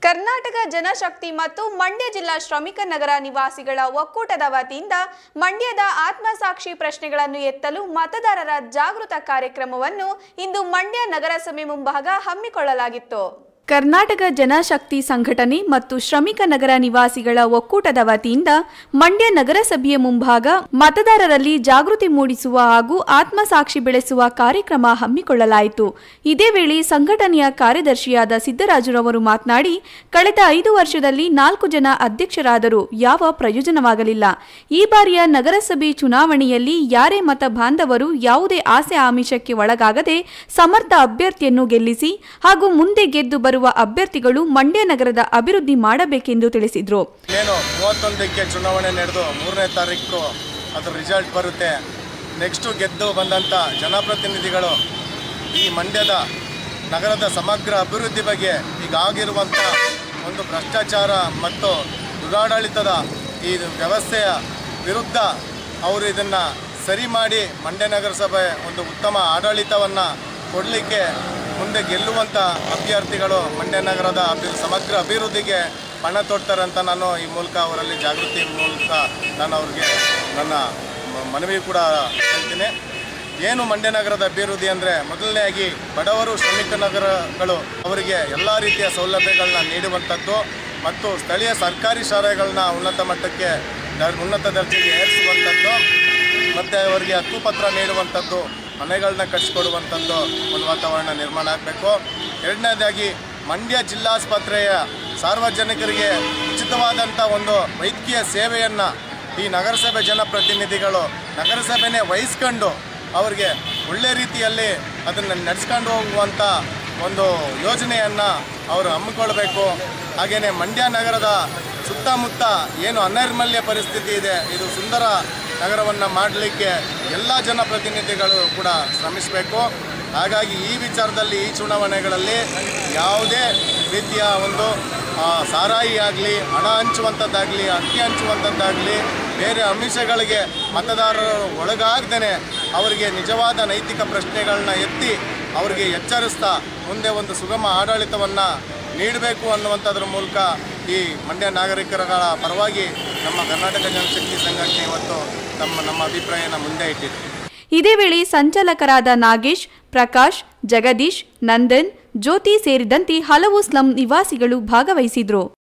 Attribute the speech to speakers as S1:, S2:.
S1: ಕರ್ನಾಟಕ ಜನಶಕ್ತಿ ಮತ್ತು ಮಂಡ್ಯ ಜಿಲ್ಲಾ ಶ್ರಮಿಕ ನಗರ ನಿವಾಸಿಗಳ ಒಕ್ಕೂಟದ ವತಿಯಿಂದ ಮಂಡ್ಯದ ಆತ್ಮಸಾಕ್ಷಿ ಪ್ರಶ್ನೆಗಳನ್ನು ಎತ್ತಲು ಮತದಾರರ ಜಾಗೃತ ಕಾರ್ಯಕ್ರಮವನ್ನು ಇಂದು ಮಂಡ್ಯ ನಗರಸಭೆ ಮುಂಭಾಗ ಹಮ್ಮಿಕೊಳ್ಳಲಾಗಿತ್ತು ಕರ್ನಾಟಕ ಜನಶಕ್ತಿ ಸಂಘಟನೆ ಮತ್ತು ಶ್ರಮಿಕ ನಗರ ನಿವಾಸಿಗಳ ಒಕ್ಕೂಟದ ವತಿಯಿಂದ ಮಂಡ್ಯ ನಗರಸಭೆಯ ಮುಂಭಾಗ ಮತದಾರರಲ್ಲಿ ಜಾಗೃತಿ ಮೂಡಿಸುವ ಹಾಗೂ ಆತ್ಮಸಾಕ್ಷಿ ಬೆಳೆಸುವ ಕಾರ್ಯಕ್ರಮ ಹಮ್ಮಿಕೊಳ್ಳಲಾಯಿತು ಇದೇ ವೇಳೆ ಸಂಘಟನೆಯ ಕಾರ್ಯದರ್ಶಿಯಾದ ಸಿದ್ದರಾಜುರವರು ಮಾತನಾಡಿ ಕಳೆದ ಐದು ವರ್ಷದಲ್ಲಿ ನಾಲ್ಕು ಜನ ಅಧ್ಯಕ್ಷರಾದರೂ ಯಾವ ಪ್ರಯೋಜನವಾಗಲಿಲ್ಲ ಈ ಬಾರಿಯ ನಗರಸಭೆ ಚುನಾವಣೆಯಲ್ಲಿ ಯಾರೇ ಮತ ಬಾಂಧವರು ಯಾವುದೇ ಆಸೆ ಆಮಿಷಕ್ಕೆ ಒಳಗಾಗದೆ ಸಮರ್ಥ ಅಭ್ಯರ್ಥಿಯನ್ನು ಗೆಲ್ಲಿಸಿ ಹಾಗೂ ಮುಂದೆ ಗೆದ್ದು ಬರುವ ಅಭ್ಯರ್ಥಿಗಳು ಮಂಡ್ಯ ನಗರದ ಅಭಿವೃದ್ಧಿ ಮಾಡಬೇಕೆಂದು ತಿಳಿಸಿದರು
S2: ಏನು ಮೂವತ್ತೊಂದಕ್ಕೆ ಚುನಾವಣೆ ನಡೆದು ಮೂರನೇ ತಾರೀಕು ಅದ್ರ ರಿಸಲ್ಟ್ ಬರುತ್ತೆ ನೆಕ್ಸ್ಟು ಗೆದ್ದು ಬಂದಂಥ ಜನಪ್ರತಿನಿಧಿಗಳು ಈ ಮಂಡ್ಯದ ನಗರದ ಸಮಗ್ರ ಅಭಿವೃದ್ಧಿ ಬಗ್ಗೆ ಈಗ ಆಗಿರುವಂಥ ಒಂದು ಭ್ರಷ್ಟಾಚಾರ ಮತ್ತು ದುರಾಡಳಿತದ ಈ ವ್ಯವಸ್ಥೆಯ ವಿರುದ್ಧ ಅವರು ಇದನ್ನು ಸರಿ ಮಾಡಿ ಮಂಡ್ಯ ನಗರಸಭೆ ಒಂದು ಉತ್ತಮ ಆಡಳಿತವನ್ನು ಕೊಡಲಿಕ್ಕೆ ಮುಂದೆ ಗೆಲ್ಲುವಂಥ ಅಭ್ಯರ್ಥಿಗಳು ಮಂಡ್ಯ ನಗರದ ಅಭಿ ಸಮಗ್ರ ಅಭಿವೃದ್ಧಿಗೆ ಪಣ ತೊಡ್ತಾರೆ ಅಂತ ನಾನು ಈ ಮೂಲಕ ಅವರಲ್ಲಿ ಜಾಗೃತಿ ಮೂಲಕ ನಾನು ಅವ್ರಿಗೆ ನನ್ನ ಮ- ಮನವಿ ಕೂಡ ಹೇಳ್ತೀನಿ ಏನು ಮಂಡ್ಯ ನಗರದ ಅಭಿವೃದ್ಧಿ ಅಂದರೆ ಮೊದಲನೇಯಾಗಿ ಬಡವರು ಶ್ರಮಿಕ ನಗರಗಳು ಅವರಿಗೆ ಎಲ್ಲ ರೀತಿಯ ಸೌಲಭ್ಯಗಳನ್ನ ನೀಡುವಂಥದ್ದು ಮತ್ತು ಸ್ಥಳೀಯ ಸರ್ಕಾರಿ ಶಾಲೆಗಳನ್ನ ಉನ್ನತ ಮಟ್ಟಕ್ಕೆ ದರ್- ಉನ್ನತ ದರ್ಜೆಗೆ ಏರಿಸುವಂಥದ್ದು ಮತ್ತು ಅವರಿಗೆ ಹಕ್ಕುಪತ್ರ ನೀಡುವಂಥದ್ದು ಮನೆಗಳನ್ನ ಕಟ್ಟಿಸ್ಕೊಡುವಂಥದ್ದು ಒಂದು ವಾತಾವರಣ ನಿರ್ಮಾಣ ಆಗಬೇಕು ಎರಡನೇದಾಗಿ ಮಂಡ್ಯ ಜಿಲ್ಲಾಸ್ಪತ್ರೆಯ ಸಾರ್ವಜನಿಕರಿಗೆ ಉಚಿತವಾದಂಥ ಒಂದು ವೈದ್ಯಕೀಯ ಸೇವೆಯನ್ನು ಈ ನಗರಸಭೆ ಜನಪ್ರತಿನಿಧಿಗಳು ನಗರಸಭೆನೇ ವಹಿಸ್ಕೊಂಡು ಅವರಿಗೆ ಒಳ್ಳೆ ರೀತಿಯಲ್ಲಿ ಅದನ್ನು ನಡೆಸ್ಕೊಂಡು ಹೋಗುವಂಥ ಒಂದು ಯೋಜನೆಯನ್ನು ಅವರು ಹಮ್ಮಿಕೊಳ್ಬೇಕು ಹಾಗೆಯೇ ಮಂಡ್ಯ ನಗರದ ಸುತ್ತಮುತ್ತ ಏನು ಅನೈರ್ಮಲ್ಯ ಪರಿಸ್ಥಿತಿ ಇದೆ ಇದು ಸುಂದರ ನಗರವನ್ನು ಮಾಡಲಿಕ್ಕೆ ಎಲ್ಲ ಜನಪ್ರತಿನಿಧಿಗಳು ಕೂಡ ಶ್ರಮಿಸಬೇಕು ಹಾಗಾಗಿ ಈ ವಿಚಾರದಲ್ಲಿ ಈ ಚುನಾವಣೆಗಳಲ್ಲಿ ಯಾವುದೇ ರೀತಿಯ ಒಂದು ಆ, ಸಾರಾಯಿ ಆಗಲಿ ಹಣ ಹಂಚುವಂಥದ್ದಾಗಲಿ ಅಕ್ಕಿ ಹಂಚುವಂಥದ್ದಾಗಲಿ ಬೇರೆ ಆಮಿಷಗಳಿಗೆ ಮತದಾರರು ಒಳಗಾಗ್ದೇ ಅವರಿಗೆ ನಿಜವಾದ ನೈತಿಕ ಪ್ರಶ್ನೆಗಳನ್ನ ಎತ್ತಿ ಅವರಿಗೆ ಎಚ್ಚರಿಸ್ತಾ ಮುಂದೆ ಒಂದು ಸುಗಮ ಆಡಳಿತವನ್ನು ನೀಡಬೇಕು ಅನ್ನುವಂಥದ್ರ ಮೂಲಕ ಈ ಮಂಡ್ಯ ನಾಗರಿಕರುಗಳ ಪರವಾಗಿ ನಮ್ಮ ಕರ್ನಾಟಕ ಜನಶಕ್ತಿ ಸಂಘಟನೆ ಇವತ್ತು ನಮ್ಮ ನಮ್ಮ ಅಭಿಪ್ರಾಯನ ಮುಂದೆ ಇಟ್ಟಿದೆ
S1: ಇದೇ ವೇಳೆ ಸಂಚಾಲಕರಾದ ನಾಗೇಶ್ ಪ್ರಕಾಶ್ ಜಗದೀಶ್ ನಂದನ್ ಜ್ಯೋತಿ ಸೇರಿದಂತೆ ಹಲವು ಸ್ಲಂ ನಿವಾಸಿಗಳು ಭಾಗವಹಿಸಿದ್ರು